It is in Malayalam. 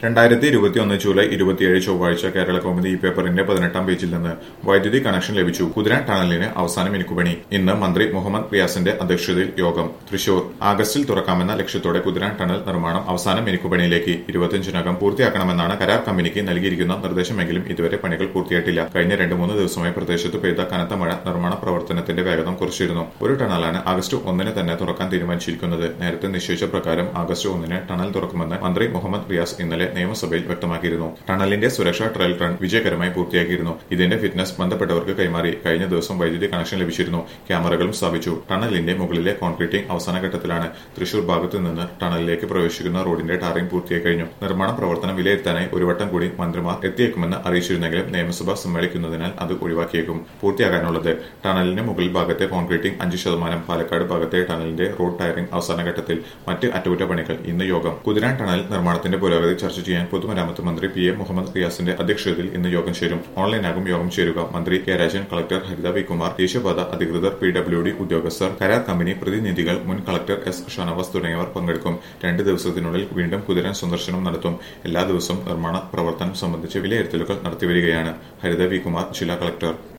രണ്ടായിരത്തി ഇരുപത്തിയൊന്ന് ജൂലൈ ഇരുപത്തിയേഴ് ചൊവ്വാഴ്ച കേരള കൗമുദി ഈ പേപ്പറിന്റെ പതിനെട്ടാം പേജിൽ നിന്ന് വൈദ്യുതി കണക്ഷൻ ലഭിച്ചു കുതിരാൻ ടണലിന് അവസാന മിനുക്കുപണി ഇന്ന് മന്ത്രി മുഹമ്മദ് റിയാസിന്റെ അധ്യക്ഷതയിൽ യോഗം തൃശൂർ ആഗസ്റ്റിൽ തുറക്കാമെന്ന ലക്ഷ്യത്തോടെ കുതിരാൻ ടണൽ നിർമ്മാണം അവസാന മിനുക്കുപണിയിലേക്ക് ഇരുപത്തിയഞ്ചിനകം പൂർത്തിയാക്കണമെന്നാണ് കരാർ കമ്പനിക്ക് നൽകിയിരിക്കുന്ന നിർദ്ദേശമെങ്കിലും ഇതുവരെ പണികൾ പൂർത്തിയായിട്ടില്ല കഴിഞ്ഞ രണ്ട് മൂന്ന് ദിവസമായി പ്രദേശത്ത് പെയ്ത കനത്ത മഴ നിർമ്മാണ പ്രവർത്തനത്തിന്റെ വേഗത കുറച്ചിരുന്നു ഒരു ടണലാണ് ആഗസ്റ്റ് ഒന്നിന് തന്നെ തുറക്കാൻ തീരുമാനിച്ചിരിക്കുന്നത് നേരത്തെ നിശ്ചയിച്ച പ്രകാരം ആഗസ്റ്റ് ഒന്നിന് ടണൽ തുറക്കുമെന്ന് മന്ത്രി മുഹമ്മദ് റിയാസ് ഇന്നലെ നിയമസഭയിൽ വ്യക്തമാക്കിയിരുന്നു ടണലിന്റെ സുരക്ഷാ ട്രയൽ റൺ വിജയകരമായി പൂർത്തിയാക്കിയിരുന്നു ഇതിന്റെ ഫിറ്റ്നസ് ബന്ധപ്പെട്ടവർക്ക് കൈമാറി കഴിഞ്ഞ ദിവസം വൈദ്യുതി കണക്ഷൻ ലഭിച്ചിരുന്നു ക്യാമറകളും സ്ഥാപിച്ചു ടണലിന്റെ മുകളിലെ കോൺക്രീറ്റിംഗ് അവസാന ഘട്ടത്തിലാണ് തൃശൂർ ഭാഗത്തു നിന്ന് ടണലിലേക്ക് പ്രവേശിക്കുന്ന റോഡിന്റെ ടാറിംഗ് പൂർത്തിയായി കഴിഞ്ഞു നിർമ്മാണ പ്രവർത്തനം വിലയിരുത്താനായി ഒരു വട്ടം കൂടി മന്ത്രിമാർ എത്തിയേക്കുമെന്ന് അറിയിച്ചിരുന്നെങ്കിലും നിയമസഭ സമ്മേളിക്കുന്നതിനാൽ അത് ഒഴിവാക്കിയേക്കും പൂർത്തിയാകാനുള്ളത് ടണലിന് മുകളിൽ ഭാഗത്തെ കോൺക്രീറ്റിംഗ് അഞ്ച് ശതമാനം പാലക്കാട് ഭാഗത്തെ ടണലിന്റെ റോഡ് ടയറിംഗ് അവസാന ഘട്ടത്തിൽ മറ്റ് അറ്റകുറ്റപ്പണികൾ ഇന്ന് യോഗം കുതിരാൻ ടണൽ നിർമ്മാണത്തിന്റെ പുരോഗതി ചർച്ച ചെയ്യാൻ പൊതുമരാമത്ത് മന്ത്രി പി എ മുഹമ്മദ് റിയാസിന്റെ അധ്യക്ഷതയിൽ ഇന്ന് യോഗം ചേരും ഓൺലൈനാകും യോഗം ചേരുക മന്ത്രി K Rajan collector Haritha V Kumar ദേശീയപാത അധികൃതർ പി ഡബ്ല്യു ഡി ഉദ്യോഗസ്ഥർ കരാർ കമ്പനി പ്രതിനിധികൾ മുൻ കളക്ടർ എസ് ഷാനവാസ് തുടങ്ങിയവർ പങ്കെടുക്കും രണ്ട് ദിവസത്തിനുള്ളിൽ വീണ്ടും കുതിരാൻ സന്ദർശനം നടത്തും എല്ലാ ദിവസവും നിർമ്മാണ പ്രവർത്തനം സംബന്ധിച്ച് വിലയിരുത്തലുകൾ നടത്തിവരികയാണ് ഹരിത വി കുമാർ ജില്ലാ കളക്ടർ